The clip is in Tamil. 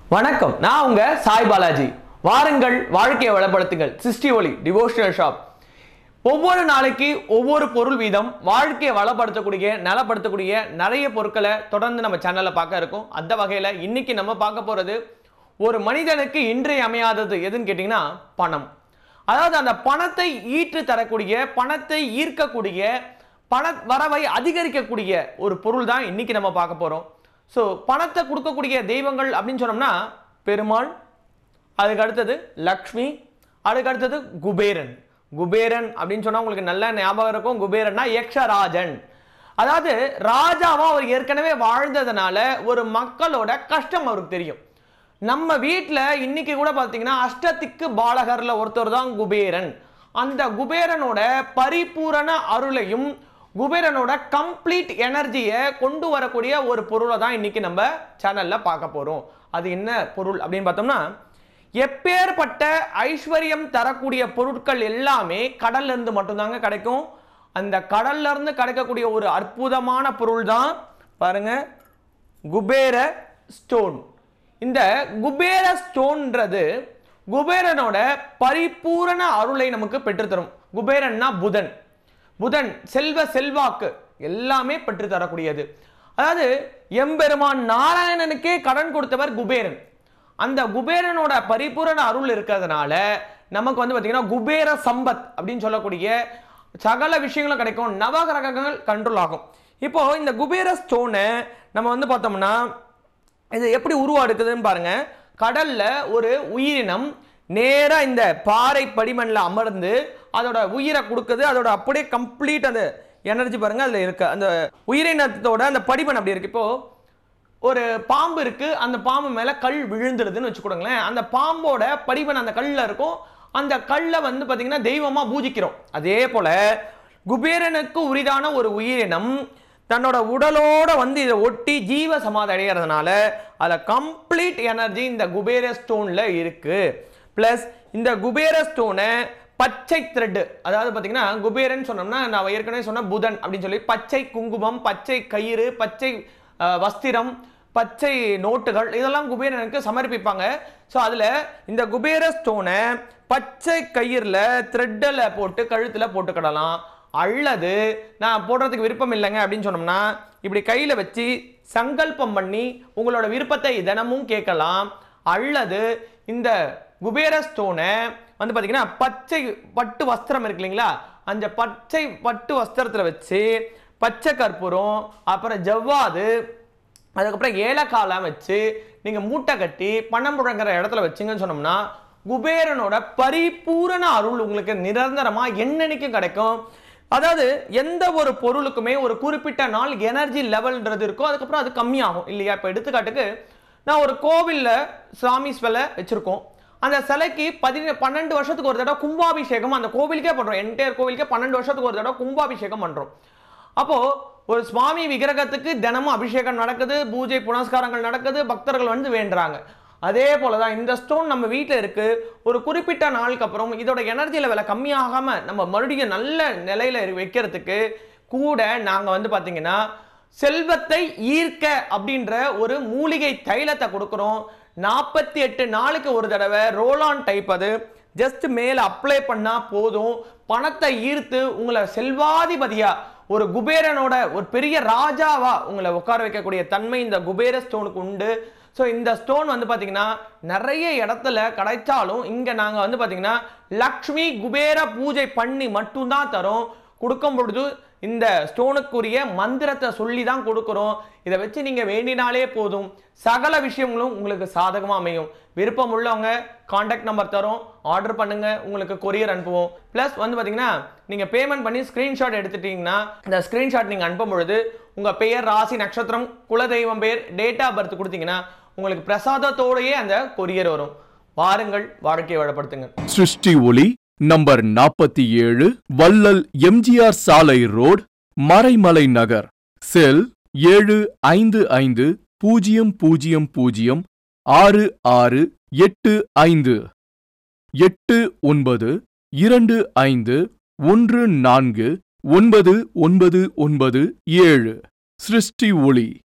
வணக்கம் நான் உங்க சாய் பாலாஜி வாருங்கள் வாழ்க்கையை வளப்படுத்துங்கள் சிஸ்டி ஒளி டிவோஷனல் ஷாப் ஒவ்வொரு நாளைக்கு ஒவ்வொரு பொருள் வீதம் வாழ்க்கையை வளப்படுத்தக்கூடிய நலப்படுத்தக்கூடிய நிறைய பொருட்களை தொடர்ந்து நம்ம சேனல்ல பார்க்க இருக்கோம் அந்த வகையில இன்னைக்கு நம்ம பார்க்க போறது ஒரு மனிதனுக்கு இன்றியமையாதது எதுன்னு கேட்டிங்கன்னா பணம் அதாவது அந்த பணத்தை ஈற்று தரக்கூடிய பணத்தை ஈர்க்கக்கூடிய பண வரவை அதிகரிக்கக்கூடிய ஒரு பொருள் தான் இன்னைக்கு நம்ம பார்க்க போறோம் ஸோ பணத்தை கொடுக்கக்கூடிய தெய்வங்கள் அப்படின்னு சொன்னோம்னா பெருமாள் அதுக்கு அடுத்தது லக்ஷ்மி அதுக்கு அடுத்தது குபேரன் குபேரன் அப்படின்னு சொன்னா உங்களுக்கு நல்ல ஞாபகம் இருக்கும் குபேரன்னா யக்ஷராஜன் அதாவது ராஜாவா அவர் ஏற்கனவே வாழ்ந்ததுனால ஒரு மக்களோட கஷ்டம் அவருக்கு தெரியும் நம்ம வீட்டில் இன்னைக்கு கூட பார்த்தீங்கன்னா அஷ்டத்திக்கு பாலகர்ல ஒருத்தர் தான் குபேரன் அந்த குபேரனோட பரிபூரண அருளையும் குபேரனோட கம்ப்ளீட் எனர்ஜியை கொண்டு வரக்கூடிய ஒரு பொருளை தான் இன்னைக்கு நம்ம சேனல்ல பார்க்க போறோம் அது என்ன பொருள் அப்படின்னு பார்த்தோம்னா எப்பேற்பட்ட ஐஸ்வர்யம் தரக்கூடிய பொருட்கள் எல்லாமே கடல்ல இருந்து மட்டும்தாங்க கிடைக்கும் அந்த கடல்ல இருந்து கிடைக்கக்கூடிய ஒரு அற்புதமான பொருள் தான் பாருங்க குபேர ஸ்டோன் இந்த குபேர ஸ்டோன்ன்றது குபேரனோட பரிபூரண அருளை நமக்கு பெற்றுத்தரும் குபேரன்னா புதன் புதன் செல்வ செல்வாக்கு எல்லாமே பெற்று தரக்கூடியது அதாவது எம்பெருமான் நாராயணனுக்கே கடன் கொடுத்தவர் குபேரன் அந்த குபேரனோட பரிபூரண அருள் இருக்கிறதுனால நமக்கு வந்து பார்த்தீங்கன்னா குபேர சம்பத் அப்படின்னு சொல்லக்கூடிய சகல விஷயங்களும் கிடைக்கும் நவகிரகங்கள் கண்ட்ரோல் ஆகும் இப்போ இந்த குபேர ஸ்டோனை நம்ம வந்து பார்த்தோம்னா இது எப்படி உருவாடுக்குதுன்னு பாருங்க கடல்ல ஒரு உயிரினம் நேரா இந்த பாறை படிமண்ல அமர்ந்து அதோட உயிரை கொடுக்குது அதோட அப்படியே கம்ப்ளீட் அந்த எனர்ஜி பாருங்க அதுல இருக்கு அந்த உயிரினத்தோட அந்த படிமண் அப்படி இருக்கு இப்போ ஒரு பாம்பு இருக்கு அந்த பாம்பு மேல கல் விழுந்துருதுன்னு வச்சுக்கோங்களேன் அந்த பாம்போட படிமன் அந்த கல்ல இருக்கும் அந்த கல்லை வந்து பாத்தீங்கன்னா தெய்வமா பூஜிக்கிறோம் அதே போல குபேரனுக்கு உரிதான ஒரு உயிரினம் தன்னோட உடலோட வந்து இதை ஒட்டி ஜீவ சமாதி அடைகிறதுனால அதில் கம்ப்ளீட் எனர்ஜி இந்த குபேர ஸ்டோன்ல இருக்கு ப்ளஸ் இந்த குபேர ஸ்டோனை பச்சை த்ரெட் அதாவது பார்த்தீங்கன்னா குபேரன் சொன்னோம்னா நான் ஏற்கனவே சொன்ன புதன் அப்படின்னு சொல்லி பச்சை குங்குமம் பச்சை கயிறு பச்சை அஹ், வஸ்திரம் பச்சை நோட்டுகள் இதெல்லாம் குபேரனுக்கு சமர்ப்பிப்பாங்க ஸோ அதில் இந்த குபேர ஸ்டோனை பச்சை கயிறில் த்ரெட்டில் போட்டு கழுத்தில் போட்டுக்கிடலாம் அல்லது நான் போடுறதுக்கு விருப்பம் இல்லைங்க அப்படின்னு சொன்னோம்னா இப்படி கையில் வச்சு சங்கல்பம் பண்ணி உங்களோட விருப்பத்தை தினமும் கேட்கலாம் அல்லது இந்த குபேர ஸ்டோனை வந்து பார்த்தீங்கன்னா பச்சை பட்டு வஸ்திரம் இருக்கு இல்லைங்களா அந்த பச்சை பட்டு வஸ்திரத்தில் வச்சு பச்சை கற்பூரம் அப்புறம் ஜவ்வாது அதுக்கப்புறம் ஏலக்காலாம் வச்சு நீங்கள் மூட்டை கட்டி பணம் புழங்குற இடத்துல வச்சிங்கன்னு சொன்னோம்னா குபேரனோட பரிபூரண அருள் உங்களுக்கு நிரந்தரமாக என்னன்னைக்கும் கிடைக்கும் அதாவது எந்த ஒரு பொருளுக்குமே ஒரு குறிப்பிட்ட நாள் எனர்ஜி லெவல்ன்றது இருக்கோ அதுக்கப்புறம் அது கம்மியாகும் இல்லையா இப்போ எடுத்துக்காட்டுக்கு நான் ஒரு கோவிலில் சாமி சிலை வச்சுருக்கோம் அந்த சிலைக்கு பதின பன்னெண்டு வருஷத்துக்கு ஒரு தடவை கும்பாபிஷேகம் அந்த கோவிலுக்கே பண்ணுறோம் என்டையர் கோவிலுக்கே பன்னெண்டு வருஷத்துக்கு ஒரு தடவை கும்பாபிஷேகம் பண்ணுறோம் அப்போ ஒரு சுவாமி விக்கிரகத்துக்கு தினமும் அபிஷேகம் நடக்குது பூஜை புனஸ்காரங்கள் நடக்குது பக்தர்கள் வந்து வேண்டுறாங்க அதே போல தான் இந்த ஸ்டோன் நம்ம வீட்டில் இருக்கு ஒரு குறிப்பிட்ட நாளுக்கு அப்புறம் இதோட எனர்ஜி லெவலை கம்மியாகாம நம்ம மறுபடியும் நல்ல நிலையில இரு- வைக்கிறதுக்கு கூட நாங்கள் வந்து பார்த்தீங்கன்னா செல்வத்தை ஈர்க்க அப்படின்ற ஒரு மூலிகை தைலத்தை கொடுக்குறோம் நாற்பத்தி எட்டு நாளுக்கு ஒரு தடவை ரோலான் டைப் அது ஜஸ்ட் மேலே அப்ளை பண்ணா போதும் பணத்தை ஈர்த்து உங்களை செல்வாதிபதியா ஒரு குபேரனோட ஒரு பெரிய ராஜாவா உங்களை உட்கார வைக்கக்கூடிய தன்மை இந்த குபேர ஸ்டோனுக்கு உண்டு ஸோ இந்த ஸ்டோன் வந்து பார்த்தீங்கன்னா நிறைய இடத்துல கிடைச்சாலும் இங்கே நாங்கள் வந்து பார்த்தீங்கன்னா லக்ஷ்மி குபேர பூஜை பண்ணி மட்டும்தான் தரோம் கொடுக்கும் பொழுது இந்த ஸ்டோனுக்குரிய மந்திரத்தை சொல்லி தான் கொடுக்குறோம் இதை வச்சு நீங்கள் வேண்டினாலே போதும் சகல விஷயங்களும் உங்களுக்கு சாதகமாக அமையும் விருப்பம் உள்ளவங்க காண்டாக்ட் நம்பர் தரோம் ஆர்டர் பண்ணுங்க உங்களுக்கு கொரியர் அனுப்புவோம் ப்ளஸ் வந்து பார்த்தீங்கன்னா நீங்கள் பேமெண்ட் பண்ணி ஸ்க்ரீன்ஷாட் எடுத்துட்டீங்கன்னா இந்த ஸ்க்ரீன்ஷாட் நீங்கள் அனுப்பும் பொழுது உங்கள் பெயர் ராசி நட்சத்திரம் குலதெய்வம் பேர் டேட் ஆஃப் பர்த் கொடுத்தீங்கன்னா உங்களுக்கு பிரசாதத்தோடயே அந்த கொரியர் வரும் வாருங்கள் வாழ்க்கையை வளப்படுத்துங்க சிருஷ்டி ஒளி நம்பர் நாற்பத்தி ஏழு வள்ளல் எம்ஜிஆர் சாலை ரோட் மறைமலை நகர் செல் ஏழு ஐந்து ஐந்து பூஜ்ஜியம் பூஜ்ஜியம் பூஜ்ஜியம் ஆறு ஆறு எட்டு ஐந்து எட்டு ஒன்பது இரண்டு ஐந்து ஒன்று நான்கு ஒன்பது ஒன்பது ஒன்பது ஏழு சிருஷ்டி ஒளி